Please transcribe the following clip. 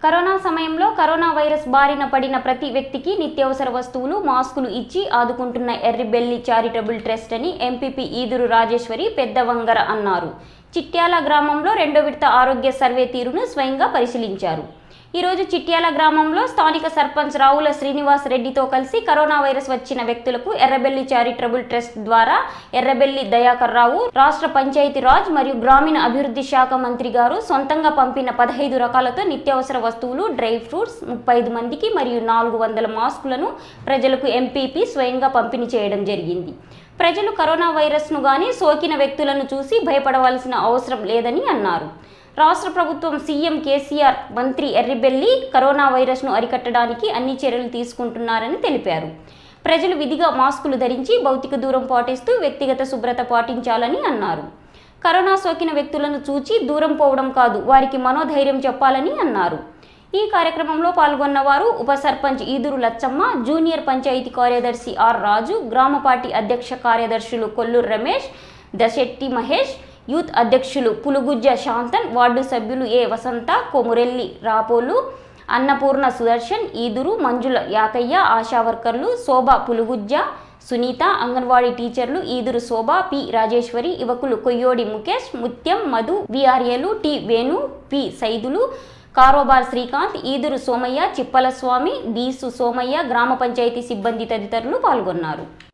corona సమయంలో corona virus బారిన పడిన ప్రతి వ్యక్తికి నిత్యావసర వస్తువులు మాస్కులు ఇచ్చి ఆదుకుంటున్న ఎర్రిబెల్లి చారిటబుల్ ట్రస్ట్ అని ఎంపీపీ ఈదురు రాజేశ్వరి పెద్దవంగర అన్నారు చిట్యాల గ్రామంలో రెండో విడత ఆరోగ్య సర్వే తీరును స్వయంగా పరిశీలించారు ఈరోజు చిట్యాల గ్రామంలో స్థానిక సర్పంచ్ రావుల శ్రీనివాస్ రెడ్డితో కలిసి కరోనా వైరస్ వచ్చిన వ్యక్తులకు ఎర్రబెల్లి చారిటబుల్ ట్రస్ట్ ద్వారా ఎర్రబెల్లి దయాకర్ రావు రాష్ట్ర పంచాయతీరాజ్ మరియు గ్రామీణ అభివృద్ధి శాఖ మంత్రి గారు సొంతంగా పంపిన పదహైదు రకాలతో నిత్యావసర వస్తువులు డ్రై ఫ్రూట్స్ ముప్పై ఐదు మందికి మరియు నాలుగు వందల మాస్కులను ప్రజలకు ఎంపీపీ స్వయంగా పంపిణీ చేయడం జరిగింది ప్రజలు కరోనా వైరస్ను గాని సోకిన వ్యక్తులను చూసి భయపడవలసిన అవసరం లేదని అన్నారు రాష్ట్ర ప్రభుత్వం సీఎం కేసీఆర్ మంత్రి ఎర్రిబెల్లి కరోనా వైరస్ను అరికట్టడానికి అన్ని చర్యలు తీసుకుంటున్నారని తెలిపారు ప్రజలు విధిగా మాస్కులు ధరించి భౌతిక దూరం పాటిస్తూ వ్యక్తిగత శుభ్రత పాటించాలని అన్నారు కరోనా సోకిన వ్యక్తులను చూచి దూరం పోవడం కాదు వారికి మనోధైర్యం చెప్పాలని అన్నారు ఈ కార్యక్రమంలో పాల్గొన్న వారు ఉప సర్పంచ్ ఈదురు లచ్చమ్మ జూనియర్ పంచాయతీ కార్యదర్శి ఆర్ రాజు గ్రామ పార్టీ అధ్యక్ష కార్యదర్శులు కొల్లూరు రమేష్ దశెట్టి మహేష్ యూత్ అధ్యక్షులు పులుగుజ్జ శాంతన్ వార్డు సభ్యులు ఏ వసంత కొమురెల్లి రాపోలు అన్నపూర్ణ సుదర్శన్ ఈదురు మంజుల యాకయ్య ఆశా వర్కర్లు శోభ పులుగుజ్జ సునీత అంగన్వాడీ టీచర్లు ఈదురు శోభ పి రాజేశ్వరి యువకులు కొయ్యోడి ముఖేష్ ముత్యం మధు విఆర్ఏలు టి వేణు పి సైదులు కారోబార్ శ్రీకాంత్ ఈదురు సోమయ్య చిప్పల స్వామి బీసు సోమయ్య గ్రామ పంచాయతీ సిబ్బంది తదితరులు పాల్గొన్నారు